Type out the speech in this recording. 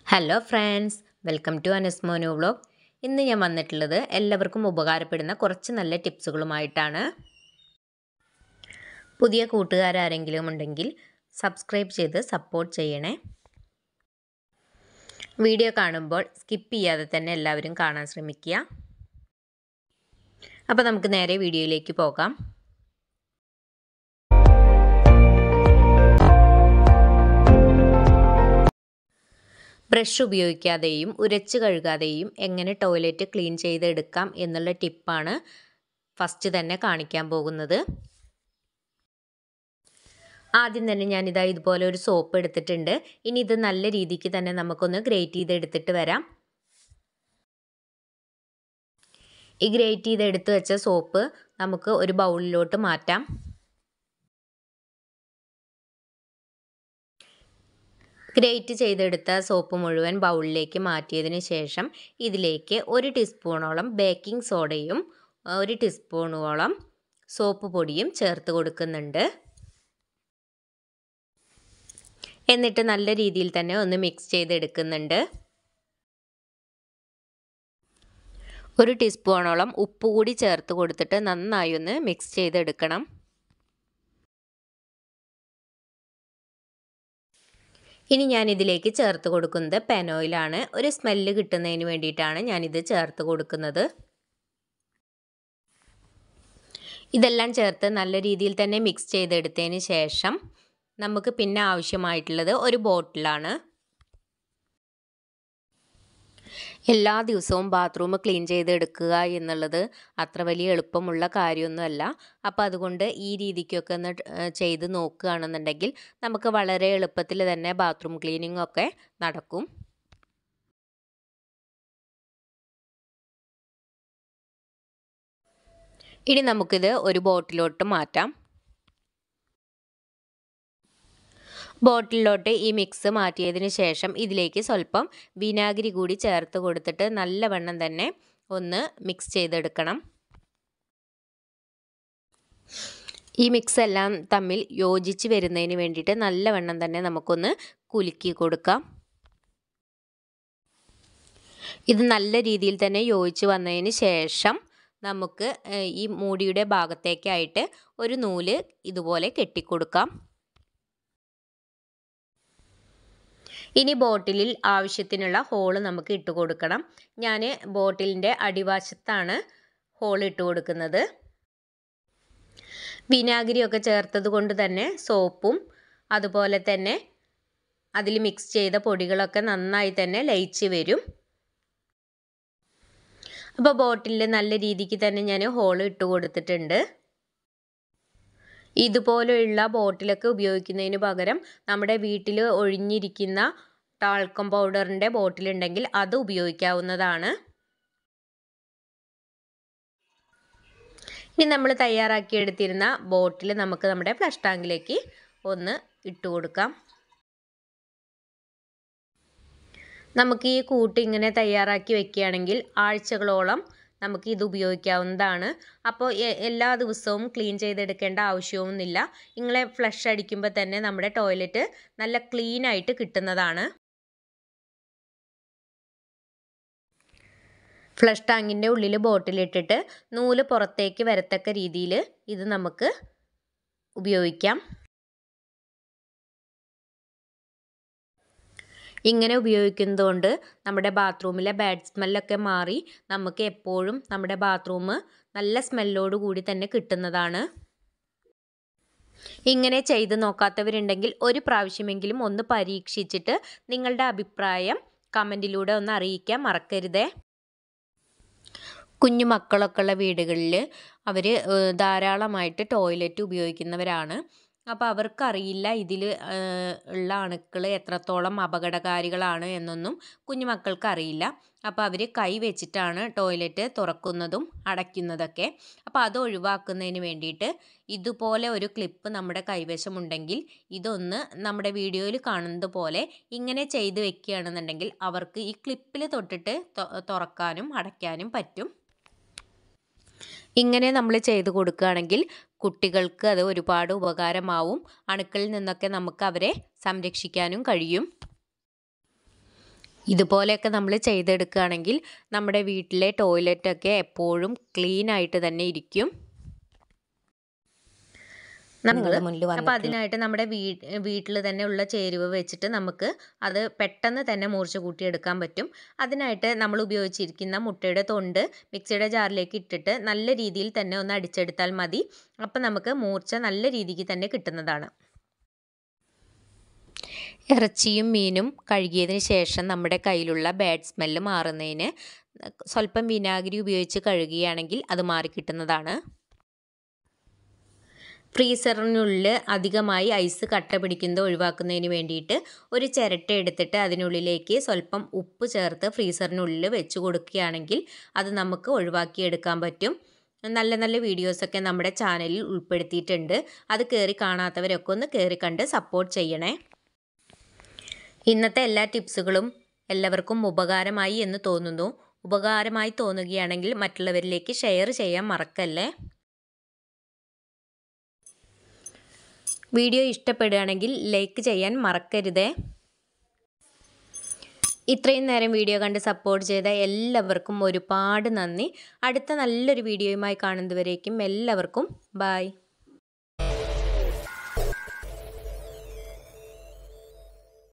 hello friends welcome to അനസ്മോനു vlog ഇന്ന് ഞാൻ വന്നിട്ടുള്ളത് എല്ലാവർക്കും ഉപകാരപ്പെടുന്ന കുറച്ച് നല്ല ടിപ്സുകളുമായിട്ടാണ് പുതിയ കൂട്ടുകാരാരെങ്കിലും ഉണ്ടെങ്കിൽ സബ്സ്ക്രൈബ് ചെയ്ത് സപ്പോർട്ട് ചെയ്യണേ വീഡിയോ കാണുമ്പോൾ സ്കിപ്പ് ചെയ്യാതെ തന്നെ എല്ലാവരും കാണാൻ ശ്രമിക്കുക അപ്പോൾ നമുക്ക് നേരെ വീഡിയോയിലേക്ക് പോകാം ബ്രഷ് ഉപയോഗിക്കാതെയും ഉരച്ച് കഴുകാതെയും എങ്ങനെ ടോയ്ലറ്റ് ക്ലീൻ ചെയ്തെടുക്കാം എന്നുള്ള ടിപ്പാണ് ഫസ്റ്റ് തന്നെ കാണിക്കാൻ പോകുന്നത് ആദ്യം തന്നെ ഞാനിതാ ഇതുപോലെ ഒരു സോപ്പ് എടുത്തിട്ടുണ്ട് ഇനി ഇത് നല്ല രീതിക്ക് തന്നെ നമുക്കൊന്ന് ഗ്രേറ്റ് ചെയ്തെടുത്തിട്ട് വരാം ഈ ഗ്രേറ്റ് ചെയ്തെടുത്ത് വെച്ച സോപ്പ് നമുക്ക് ഒരു ബൗളിലോട്ട് മാറ്റാം ഗ്രേറ്റ് ചെയ്തെടുത്ത സോപ്പ് മുഴുവൻ ബൗളിലേക്ക് മാറ്റിയതിന് ശേഷം ഇതിലേക്ക് ഒരു ടീസ്പൂണോളം ബേക്കിംഗ് സോഡയും ഒരു ടീസ്പൂണോളം സോപ്പ് പൊടിയും ചേർത്ത് കൊടുക്കുന്നുണ്ട് എന്നിട്ട് നല്ല രീതിയിൽ തന്നെ ഒന്ന് മിക്സ് ചെയ്തെടുക്കുന്നുണ്ട് ഒരു ടീസ്പൂണോളം ഉപ്പ് കൂടി ചേർത്ത് കൊടുത്തിട്ട് നന്നായി ഒന്ന് മിക്സ് ചെയ്തെടുക്കണം ഇനി ഞാൻ ഇതിലേക്ക് ചേർത്ത് കൊടുക്കുന്നത് പെനോയിലാണ് ഒരു സ്മെല്ല് കിട്ടുന്നതിന് വേണ്ടിയിട്ടാണ് ഞാനിത് ചേർത്ത് കൊടുക്കുന്നത് ഇതെല്ലാം ചേർത്ത് നല്ല രീതിയിൽ തന്നെ മിക്സ് ചെയ്തെടുത്തതിന് ശേഷം നമുക്ക് പിന്നെ ആവശ്യമായിട്ടുള്ളത് ഒരു ബോട്ടിലാണ് എല്ലാ ദിവസവും ബാത്റൂം ക്ലീൻ ചെയ്തെടുക്കുക എന്നുള്ളത് അത്ര വലിയ എളുപ്പമുള്ള കാര്യമൊന്നുമല്ല അപ്പോൾ അതുകൊണ്ട് ഈ രീതിക്കൊക്കെ ഒന്ന് ചെയ്ത് നോക്കുകയാണെന്നുണ്ടെങ്കിൽ നമുക്ക് വളരെ എളുപ്പത്തിൽ തന്നെ ബാത്റൂം ക്ലീനിങ് ഒക്കെ നടക്കും ഇനി നമുക്കിത് ഒരു ബോട്ടിലോട്ട് മാറ്റാം ബോട്ടിലോട്ട് ഈ മിക്സ് മാറ്റിയതിന് ശേഷം ഇതിലേക്ക് സ്വല്പം വിനാഗിരി കൂടി ചേർത്ത് കൊടുത്തിട്ട് നല്ലവണ്ണം തന്നെ ഒന്ന് മിക്സ് ചെയ്തെടുക്കണം ഈ മിക്സ് എല്ലാം തമ്മിൽ യോജിച്ച് വരുന്നതിന് വേണ്ടിയിട്ട് നല്ലവണ്ണം തന്നെ നമുക്കൊന്ന് കുലുക്കി കൊടുക്കാം ഇത് നല്ല രീതിയിൽ തന്നെ യോജിച്ച് വന്നതിന് ശേഷം നമുക്ക് ഈ മൂടിയുടെ ഭാഗത്തേക്കായിട്ട് ഒരു നൂല് ഇതുപോലെ കെട്ടിക്കൊടുക്കാം ഇനി ബോട്ടിലിൽ ആവശ്യത്തിനുള്ള ഹോള് നമുക്ക് ഇട്ട് കൊടുക്കണം ഞാൻ ബോട്ടിലിൻ്റെ അടിവശത്താണ് ഹോൾ ഇട്ട് കൊടുക്കുന്നത് വിനാഗിരിയൊക്കെ ചേർത്തത് കൊണ്ട് തന്നെ സോപ്പും അതുപോലെ തന്നെ അതിൽ മിക്സ് ചെയ്ത പൊടികളൊക്കെ നന്നായി തന്നെ ലയിച്ച് വരും അപ്പോൾ ബോട്ടിലിൽ നല്ല രീതിക്ക് തന്നെ ഞാൻ ഹോൾ ഇട്ട് കൊടുത്തിട്ടുണ്ട് ഇതുപോലെയുള്ള ബോട്ടിലൊക്കെ ഉപയോഗിക്കുന്നതിന് പകരം നമ്മുടെ വീട്ടിൽ ഒഴിഞ്ഞിരിക്കുന്ന ടാൾക്കം പൗഡറിൻ്റെ ബോട്ടിലുണ്ടെങ്കിൽ അത് ഉപയോഗിക്കാവുന്നതാണ് ഇനി നമ്മൾ തയ്യാറാക്കിയെടുത്തിരുന്ന ബോട്ടിൽ നമുക്ക് നമ്മുടെ ഫ്ലഷ് ടാങ്കിലേക്ക് ഒന്ന് ഇട്ട് കൊടുക്കാം നമുക്ക് ഈ കൂട്ട് ഇങ്ങനെ തയ്യാറാക്കി വെക്കുകയാണെങ്കിൽ ആഴ്ചകളോളം നമുക്ക് ഇത് ഉപയോഗിക്കാവുന്നതാണ് അപ്പോൾ എല്ലാ ദിവസവും ക്ലീൻ ചെയ്തെടുക്കേണ്ട ആവശ്യമൊന്നുമില്ല നിങ്ങളെ ഫ്ലഷ് അടിക്കുമ്പോൾ തന്നെ നമ്മുടെ ടോയ്ലറ്റ് നല്ല ക്ലീൻ ആയിട്ട് കിട്ടുന്നതാണ് ഫ്ലഷ് ടാങ്കിൻ്റെ ഉള്ളിൽ ബോട്ടിലിട്ടിട്ട് നൂല് പുറത്തേക്ക് വരത്തക്ക രീതിയിൽ ഇത് നമുക്ക് ഉപയോഗിക്കാം ഇങ്ങനെ ഉപയോഗിക്കുന്നതുകൊണ്ട് നമ്മുടെ ബാത്റൂമിലെ ബാഡ് സ്മെല്ലൊക്കെ മാറി നമുക്ക് എപ്പോഴും നമ്മുടെ ബാത്റൂം നല്ല സ്മെല്ലോട് കൂടി തന്നെ കിട്ടുന്നതാണ് ഇങ്ങനെ ചെയ്ത് നോക്കാത്തവരുണ്ടെങ്കിൽ ഒരു പ്രാവശ്യമെങ്കിലും ഒന്ന് പരീക്ഷിച്ചിട്ട് നിങ്ങളുടെ അഭിപ്രായം കമൻറ്റിലൂടെ ഒന്ന് അറിയിക്കാൻ മറക്കരുതേ കുഞ്ഞു മക്കളൊക്കെ ഉള്ള വീടുകളിൽ അവർ ധാരാളമായിട്ട് ടോയ്ലറ്റ് ഉപയോഗിക്കുന്നവരാണ് അപ്പോൾ അവർക്കറിയില്ല ഇതിൽ ഉള്ള അണുക്കൾ എത്രത്തോളം അപകടകാരികളാണ് എന്നൊന്നും കുഞ്ഞുമക്കൾക്ക് അറിയില്ല അപ്പോൾ അവർ കൈ വെച്ചിട്ടാണ് ടോയ്ലറ്റ് തുറക്കുന്നതും അടയ്ക്കുന്നതൊക്കെ അപ്പോൾ അത് ഒഴിവാക്കുന്നതിന് വേണ്ടിയിട്ട് ഇതുപോലെ ഒരു ക്ലിപ്പ് നമ്മുടെ കൈവശമുണ്ടെങ്കിൽ ഇതൊന്ന് നമ്മുടെ വീഡിയോയിൽ കാണുന്നത് പോലെ ഇങ്ങനെ ചെയ്ത് വെക്കുകയാണെന്നുണ്ടെങ്കിൽ അവർക്ക് ഈ ക്ലിപ്പിൽ തൊട്ടിട്ട് തുറക്കാനും അടയ്ക്കാനും പറ്റും ഇങ്ങനെ നമ്മൾ ചെയ്തു കൊടുക്കുകയാണെങ്കിൽ കുട്ടികൾക്ക് അത് ഒരുപാട് ഉപകാരമാവും അണുക്കളിൽ നിന്നൊക്കെ നമുക്ക് അവരെ സംരക്ഷിക്കാനും കഴിയും ഇതുപോലെയൊക്കെ നമ്മൾ ചെയ്തെടുക്കുകയാണെങ്കിൽ നമ്മുടെ വീട്ടിലെ ടോയ്ലറ്റൊക്കെ എപ്പോഴും ക്ലീൻ ആയിട്ട് തന്നെ ഇരിക്കും നിങ്ങളുടെ മുന്നിൽ അപ്പോൾ വന്നിട്ടുള്ള അതിനായിട്ട് നമ്മുടെ വീ വീട്ടിൽ തന്നെ ഉള്ള ചേരുവ വെച്ചിട്ട് നമുക്ക് അത് പെട്ടെന്ന് തന്നെ മൂർച്ച കൂട്ടിയെടുക്കാൻ പറ്റും അതിനായിട്ട് നമ്മൾ ഉപയോഗിച്ചിരിക്കുന്ന മുട്ടയുടെ തൊണ്ട് മിക്സിയുടെ ജാറിലേക്ക് ഇട്ടിട്ട് നല്ല രീതിയിൽ തന്നെ ഒന്ന് അടിച്ചെടുത്താൽ മതി അപ്പം നമുക്ക് മൂർച്ച നല്ല രീതിക്ക് തന്നെ കിട്ടുന്നതാണ് ഇറച്ചിയും മീനും കഴുകിയതിന് ശേഷം നമ്മുടെ കയ്യിലുള്ള ബാഡ് സ്മെല്ല് മാറുന്നതിന് സ്വല്പം വിനാഗിരി ഉപയോഗിച്ച് കഴുകുകയാണെങ്കിൽ അത് മാറിക്കിട്ടുന്നതാണ് ഫ്രീസറിനുള്ളിൽ അധികമായി ഐസ് കട്ട പിടിക്കുന്നത് ഒഴിവാക്കുന്നതിന് വേണ്ടിയിട്ട് ഒരു ചിരട്ട എടുത്തിട്ട് അതിനുള്ളിലേക്ക് സ്വല്പം ഉപ്പ് ചേർത്ത് ഫ്രീസറിനുള്ളിൽ വെച്ച് കൊടുക്കുകയാണെങ്കിൽ അത് നമുക്ക് ഒഴിവാക്കിയെടുക്കാൻ പറ്റും നല്ല നല്ല വീഡിയോസൊക്കെ നമ്മുടെ ചാനലിൽ ഉൾപ്പെടുത്തിയിട്ടുണ്ട് അത് കയറി കാണാത്തവരൊക്കെ ഒന്ന് കയറി കണ്ട് സപ്പോർട്ട് ചെയ്യണേ ഇന്നത്തെ എല്ലാ ടിപ്സുകളും എല്ലാവർക്കും ഉപകാരമായി എന്ന് തോന്നുന്നു ഉപകാരമായി തോന്നുകയാണെങ്കിൽ മറ്റുള്ളവരിലേക്ക് ഷെയർ ചെയ്യാൻ മറക്കല്ലേ വീഡിയോ ഇഷ്ടപ്പെടുകയാണെങ്കിൽ ലൈക്ക് ചെയ്യാൻ മറക്കരുതേ ഇത്രയും നേരം വീഡിയോ കണ്ട് സപ്പോർട്ട് ചെയ്ത എല്ലാവർക്കും ഒരുപാട് നന്ദി അടുത്ത നല്ലൊരു വീഡിയോയുമായി കാണുന്നതുവരേക്കും എല്ലാവർക്കും ബായ്